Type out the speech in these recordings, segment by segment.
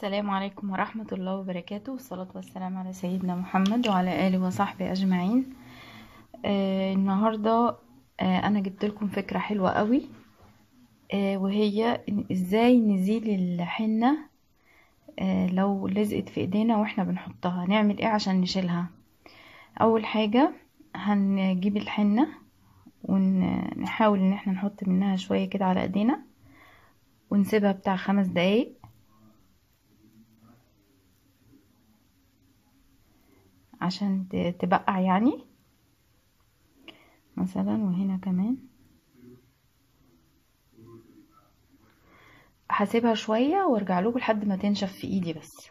السلام عليكم ورحمة الله وبركاته والصلاة والسلام على سيدنا محمد وعلى آله وصحبه أجمعين آه النهاردة آه أنا جبت لكم فكرة حلوة قوي آه وهي إن إزاي نزيل الحنة آه لو لزقت في إيدينا وإحنا بنحطها نعمل إيه عشان نشيلها أول حاجة هنجيب الحنة ونحاول إن إحنا نحط منها شوية كده على إيدينا ونسيبها بتاع خمس دقايق عشان تبقع يعني مثلا وهنا كمان هسيبها شوية وارجع لكم لحد ما تنشف في ايدي بس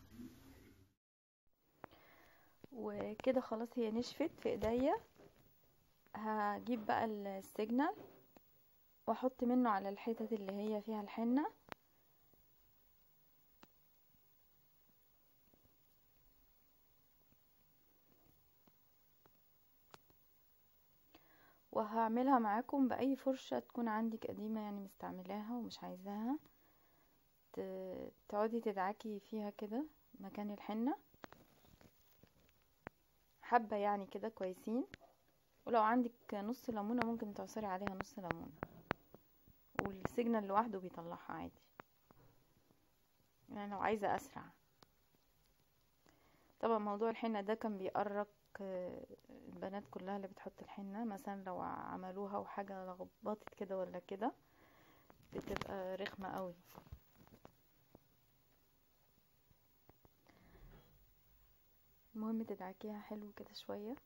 وكده خلاص هي نشفت في ايديا هجيب بقى السيجنال واحط منه على الحتت اللي هي فيها الحنه وهعملها معاكم باي فرشة تكون عندك قديمة يعني مستعملاها ومش عايزاها تقعدي تدعكي فيها كده مكان الحنة حبة يعني كده كويسين ولو عندك نص ليمونة ممكن تعصري عليها نص ليمونة والسيجنال لوحده بيطلعها عادي يعني لو عايزة اسرع طبعا موضوع الحنة ده كان بيقرق البنات كلها اللي بتحط الحنة مثلا لو عملوها وحاجة لخبطت كده ولا كده بتبقى رخمة قوي المهم تدعكيها حلو كده شوية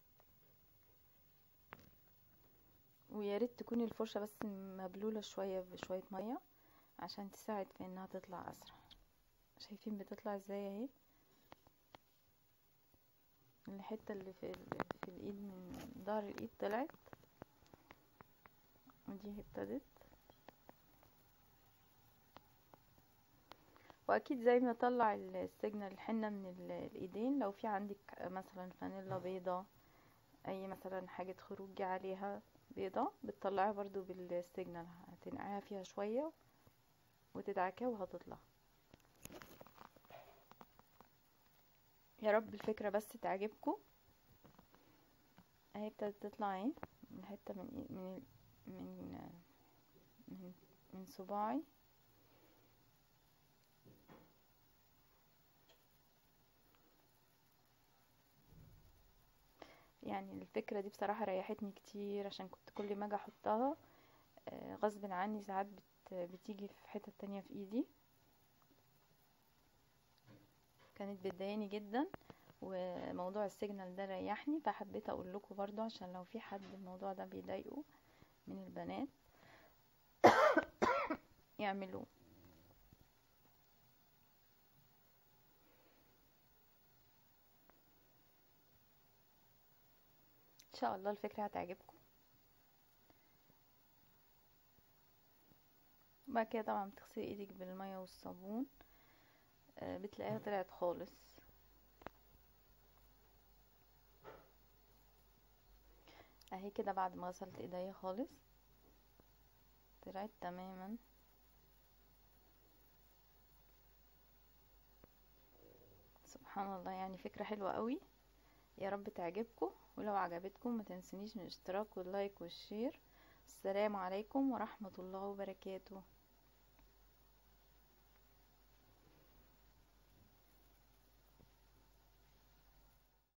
ويا ريت تكون الفرشة بس مبلولة شوية بشوية مية عشان تساعد في انها تطلع اسرع شايفين بتطلع ازاي اهي الحتة اللي في, في الايد من ظهر الايد طلعت ودي ابتدت واكيد زي ما طلع السيجنال الحنة من الايدين لو في عندك مثلا فانيلا بيضة اي مثلا حاجة خروج عليها بيضة بتطلعيها برضو بالسيجنال هتنقعيها فيها شوية وتدعكيها وهتطلع يا رب الفكرة بس تعجبكم اهي ابتدت تطلع اهي من حتة من من من من, من صباعي يعني الفكرة دي بصراحة ريحتني كتير عشان كنت كل ما اجي احطها غصب عني ساعات بتيجي في حتة تانية في ايدي كانت بتضايقني جدا وموضوع السيجنال ده ريحني فحبيت اقول لكم برضو عشان لو في حد الموضوع ده بيضايقه من البنات يعملوه ان شاء الله الفكرة هتعجبكم بعد كده طبعا بتغسلي ايدك بالمية والصابون بتلاقيها طلعت خالص اهي كده بعد ما غسلت ايديا خالص طلعت تماما سبحان الله يعني فكرة حلوة قوي يا رب تعجبكم ولو عجبتكم ما تنسونيش من الاشتراك واللايك والشير السلام عليكم ورحمة الله وبركاته